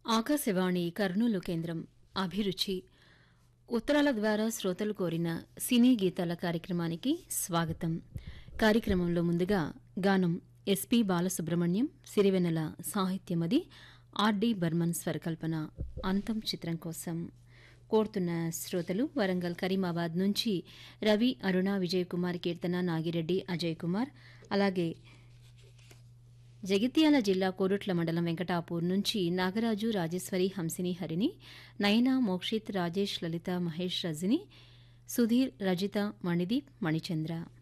ఆకాశవాణి కర్నూలు కేంద్రం అభిరుచి ఉత్తరాల ద్వారా శ్రోతలు కోరిన సినీ గీతాల కార్యక్రమానికి స్వాగతం కార్యక్రమంలో ముందుగా గానం ఎస్పి బాలసుబ్రహ్మణ్యం సిరివెన్నెల సాహిత్యమది ఆర్డి బర్మన్ స్వరకల్పన అంతం చిత్రం కోసం కోరుతున్న శ్రోతలు వరంగల్ కరీమాబాద్ నుంచి రవి అరుణ విజయ్ కుమార్ కీర్తన నాగిరెడ్డి అజయ్ కుమార్ అలాగే జగిత్యాల జిల్లా కోరుట్ల మండలం వెంకటాపూర్ నుంచి నాగరాజు రాజేశ్వరి హంసిని హరిని నయన మోక్షిత్ రాజేష్ లలిత మహేష్ రజని సుధీర్ రజిత మణిదీప్ మణిచంద్ర